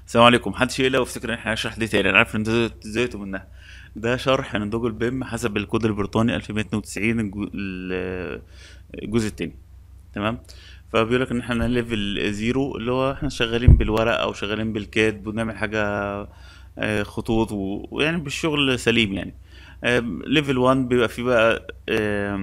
السلام عليكم محدش يقلق وافتكر ان احنا هنشرح دي تاني انا عارف ان انتوا زهقتوا منها ده شرح من دوجل بيم حسب الكود البريطاني 1192 الجو- ال- الجزء التاني تمام فبيقول لك ان احنا ليفل زيرو اللي هو احنا شغالين بالورق او شغالين بالكاد بنعمل حاجه آه، خطوط و- ويعني بالشغل سليم يعني ليفل 1 بيبقى فيه بقى آه،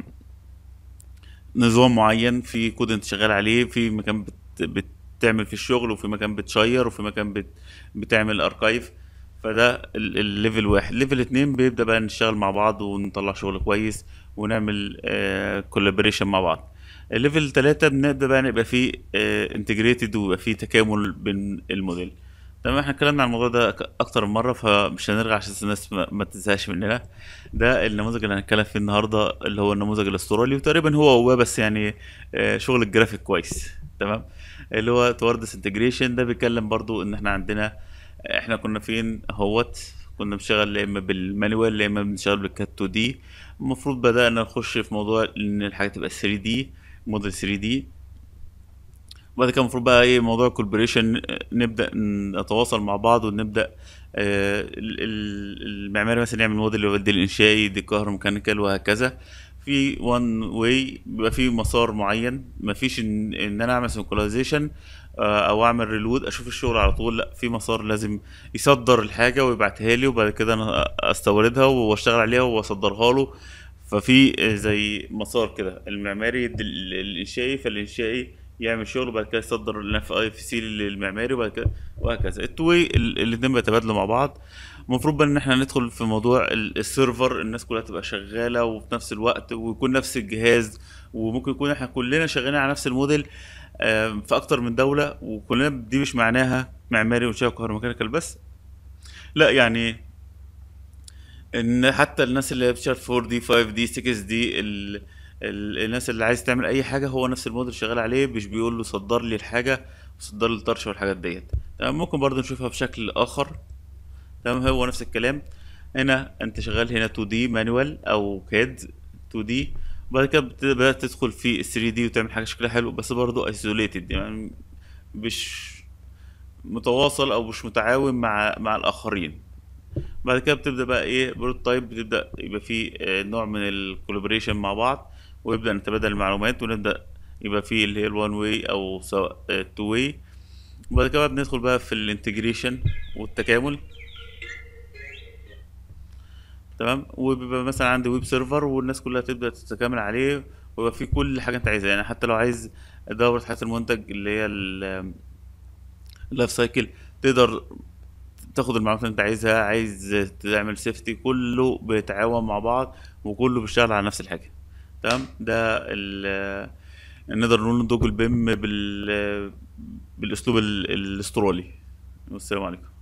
نظام معين في كود انت شغال عليه في مكان بت بتعمل في الشغل وفي مكان بتشير وفي مكان بت بتعمل اركايف فده ال- الليفل واحد ليفل اتنين بيبدأ بقى نشتغل مع بعض ونطلع شغل كويس ونعمل كولابوريشن مع بعض الليفل تلاتة بنبدأ بقى نبقى فيه انتجريتد ويبقى فيه تكامل بين الموديل تمام احنا اتكلمنا عن الموضوع ده ك- اكتر من مره فمش هنرجع عشان الناس ما, ما تزهقش مننا ده النموذج اللي هنتكلم فيه النهارده اللي هو النموذج الاسترالي وتقريبا هو هو بس يعني آه، شغل الجرافيك كويس تمام اللي هو توردس انتجريشن ده بيتكلم برضو ان احنا عندنا احنا كنا فين اهوت كنا بنشتغل يا اما بالمانوال يا اما بنشتغل بالكات 2 دي المفروض بدأنا نخش في موضوع ان الحاجه تبقى 3 دي موديل 3 دي وبعد كده المفروض بقى ايه موضوع الكولبريشن نبدا نتواصل مع بعض ونبدا آه، ال- ال- المعماري مثلا يعمل موديل يودي الانشائي دي كهروميكانيكال وهكذا في وان واي بيبقى في مسار معين مفيش ان, ان انا اعمل سنكرونايزيشن او اعمل ريلود اشوف الشغل على طول لا في مسار لازم يصدر الحاجه ويبعتها لي وبعد كده انا استوردها واشتغل عليها واصدرها له ففي زي مسار كده المعماري يدي ال- الانشائي فالانشائي يعمل شغل وبعد كده يصدر الاف اي في سي للمعماري وبعد كده وهكذا التوي الاثنين بيتبادلوا مع بعض المفروض بقى ان احنا ندخل في موضوع ال- السيرفر الناس كلها تبقى شغاله وفي نفس الوقت ويكون نفس الجهاز وممكن يكون احنا كلنا شغالين على نفس الموديل آم، في اكتر من دوله وكلنا دي مش معناها معماري وانشاء وكهروميكانيكال بس لا يعني ان حتى الناس اللي بتشتغل 4 دي 5 دي 6 دي ال... ال... الناس اللي عايز تعمل اي حاجه هو نفس الموديل شغال عليه مش بيقول له صدر لي الحاجه وصدر لي الطرش والحاجات ديت تمام ممكن برضه نشوفها بشكل اخر تمام هو نفس الكلام هنا انت شغال هنا 2 دي مانوال او كاد 2 دي وبعد كده بت- بدات تدخل في 3 دي وتعمل حاجه شكلها حلو بس برضه ايزوليتد يعني مش متواصل او مش متعاون مع مع الاخرين بعد كده بتبدا بقى ايه بروتوتايب بتبدا يبقى فيه آه، نوع من الكولابوريشن مع بعض ويبدا نتبادل المعلومات ونبدا يبقى فيه اللي هي الوان واي او سواء تو واي وبعد كده بقى بندخل بقى في الانتجريشن والتكامل تمام وبيبقى مثلا عندي ويب سيرفر والناس كلها تبدا تتكامل عليه ويبقى فيه كل حاجه انت عايزها يعني حتى لو عايز دوره حياه المنتج اللي هي ال- اللايف سايكل تقدر تاخد المعلومات اللي انت عايزها عايز تعمل سيفتي كله بيتعاون مع بعض وكله بيشتغل على نفس الحاجه تمام ده ال نقدر نقول دوجل بيم بال بالاسلوب ال- الاسترالي والسلام عليكم